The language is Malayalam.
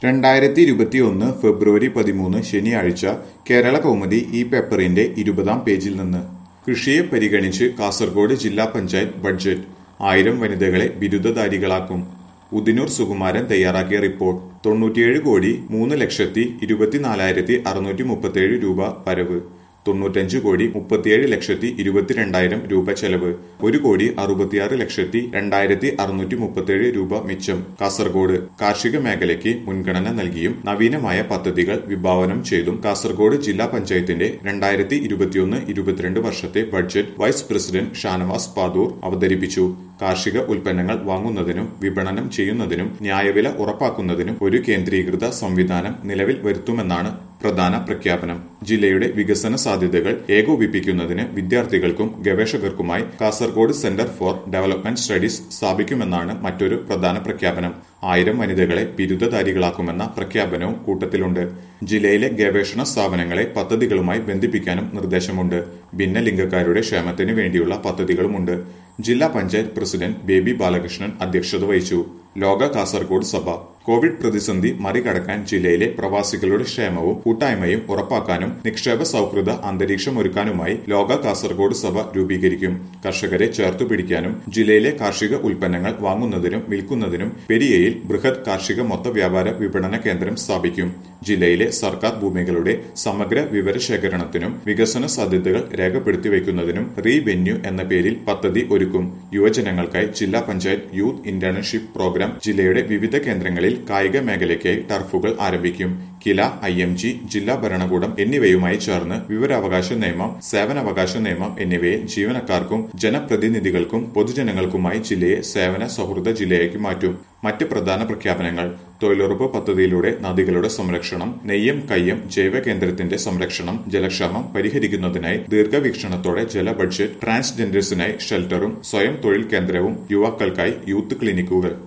രണ്ടായിരത്തി ഇരുപത്തിയൊന്ന് ഫെബ്രുവരി പതിമൂന്ന് ശനിയാഴ്ച കേരള കൗമുദി ഈ പേപ്പറിന്റെ ഇരുപതാം പേജിൽ നിന്ന് കൃഷിയെ പരിഗണിച്ച് കാസർഗോഡ് ജില്ലാ പഞ്ചായത്ത് ബഡ്ജറ്റ് ആയിരം വനിതകളെ ബിരുദധാരികളാക്കും ഉദിനൂർ സുകുമാരൻ തയ്യാറാക്കിയ റിപ്പോർട്ട് തൊണ്ണൂറ്റിയേഴ് കോടി മൂന്ന് ലക്ഷത്തി ഇരുപത്തിനാലായിരത്തി അറുന്നൂറ്റി മുപ്പത്തിയേഴ് രൂപ വരവ് തൊണ്ണൂറ്റഞ്ച് കോടി മുപ്പത്തിയേഴ് ലക്ഷത്തി ഇരുപത്തിരണ്ടായിരം രൂപ ചെലവ് ഒരു കോടി അറുപത്തിയാറ് ലക്ഷത്തി രണ്ടായിരത്തി അറുന്നൂറ്റി മുപ്പത്തിയേഴ് രൂപ മിച്ചം കാസർഗോഡ് കാർഷിക മേഖലയ്ക്ക് മുൻഗണന നൽകിയും നവീനമായ പദ്ധതികൾ വിഭാവനം ചെയ്തും കാസർഗോഡ് ജില്ലാ പഞ്ചായത്തിന്റെ രണ്ടായിരത്തി ഇരുപത്തിയൊന്ന് ഇരുപത്തിരണ്ട് വർഷത്തെ budget vice president Shanavas Padoor അവതരിപ്പിച്ചു കാർഷിക ഉൽപ്പന്നങ്ങൾ വാങ്ങുന്നതിനും വിപണനം ചെയ്യുന്നതിനും ന്യായവില ഉറപ്പാക്കുന്നതിനും ഒരു കേന്ദ്രീകൃത സംവിധാനം നിലവിൽ വരുത്തുമെന്നാണ് പ്രധാന പ്രഖ്യാപനം ജില്ലയുടെ വികസന സാധ്യതകൾ ഏകോപിപ്പിക്കുന്നതിന് വിദ്യാർത്ഥികൾക്കും ഗവേഷകർക്കുമായി Kasaragod centre for development studies സ്ഥാപിക്കുമെന്നാണ് മറ്റൊരു പ്രധാന പ്രഖ്യാപനം ആയിരം വനിതകളെ ബിരുദധാരികളാക്കുമെന്ന പ്രഖ്യാപനവും കൂട്ടത്തിലുണ്ട് ജില്ലയിലെ ഗവേഷണ സ്ഥാപനങ്ങളെ പദ്ധതികളുമായി ബന്ധിപ്പിക്കാനും നിർദ്ദേശമുണ്ട് ഭിന്നലിംഗക്കാരുടെ ക്ഷേമത്തിന് വേണ്ടിയുള്ള പദ്ധതികളുമുണ്ട് ജില്ലാ പഞ്ചായത്ത് പ്രസിഡന്റ് ബേബി ബാലകൃഷ്ണൻ അധ്യക്ഷത വഹിച്ചു ലോക കാസർഗോഡ് സഭ കോവിഡ് പ്രതിസന്ധി മറികടക്കാൻ ജില്ലയിലെ പ്രവാസികളുടെ ക്ഷേമവും കൂട്ടായ്മയും ഉറപ്പാക്കാനും നിക്ഷേപ സൗഹൃദ അന്തരീക്ഷം ഒരുക്കാനുമായി ലോക കാസർഗോഡ് സഭ രൂപീകരിക്കും കർഷകരെ ചേർത്തു പിടിക്കാനും ജില്ലയിലെ കാർഷിക ഉൽപ്പന്നങ്ങൾ വാങ്ങുന്നതിനും വിൽക്കുന്നതിനും പെരിയയിൽ ബൃഹത് കാർഷിക മൊത്ത വ്യാപാര വിപണന കേന്ദ്രം സ്ഥാപിക്കും ജില്ലയിലെ സർക്കാർ ഭൂമികളുടെ സമഗ്ര വിവരശേഖരണത്തിനും വികസന സാധ്യതകൾ രേഖപ്പെടുത്തി വയ്ക്കുന്നതിനും റീവെന്യൂ എന്ന പേരിൽ പദ്ധതി ഒരുക്കും യുവജനങ്ങൾക്കായി ജില്ലാ പഞ്ചായത്ത് യൂത്ത് ഇന്റേൺഷിപ്പ് പ്രോഗ്രാം ജില്ലയുടെ വിവിധ കേന്ദ്രങ്ങളിൽ കായിക മേഖലയ്ക്കായി ടർഫുകൾ ആരംഭിക്കും കില ഐ എം ജി ജില്ലാ ഭരണകൂടം എന്നിവയുമായി ചേർന്ന് വിവരാവകാശ നിയമം സേവനാവകാശ നിയമം എന്നിവയെ ജീവനക്കാർക്കും ജനപ്രതിനിധികൾക്കും പൊതുജനങ്ങൾക്കുമായി ജില്ലയെ സേവന സൗഹൃദ ജില്ലയാക്കി മാറ്റും മറ്റ് പ്രധാന പ്രഖ്യാപനങ്ങൾ തൊഴിലുറപ്പ് പദ്ധതിയിലൂടെ നദികളുടെ സംരക്ഷണം നെയ്യം കയ്യം ജൈവ കേന്ദ്രത്തിന്റെ സംരക്ഷണം ജലക്ഷാമം പരിഹരിക്കുന്നതിനായി ദീർഘവീക്ഷണത്തോടെ ജല ബഡ്ജറ്റ് ട്രാൻസ്ജെൻഡേഴ്സിനായി ഷെൽട്ടറും സ്വയം തൊഴിൽ കേന്ദ്രവും യുവാക്കൾക്കായി യൂത്ത് ക്ലിനിക്കുകൾ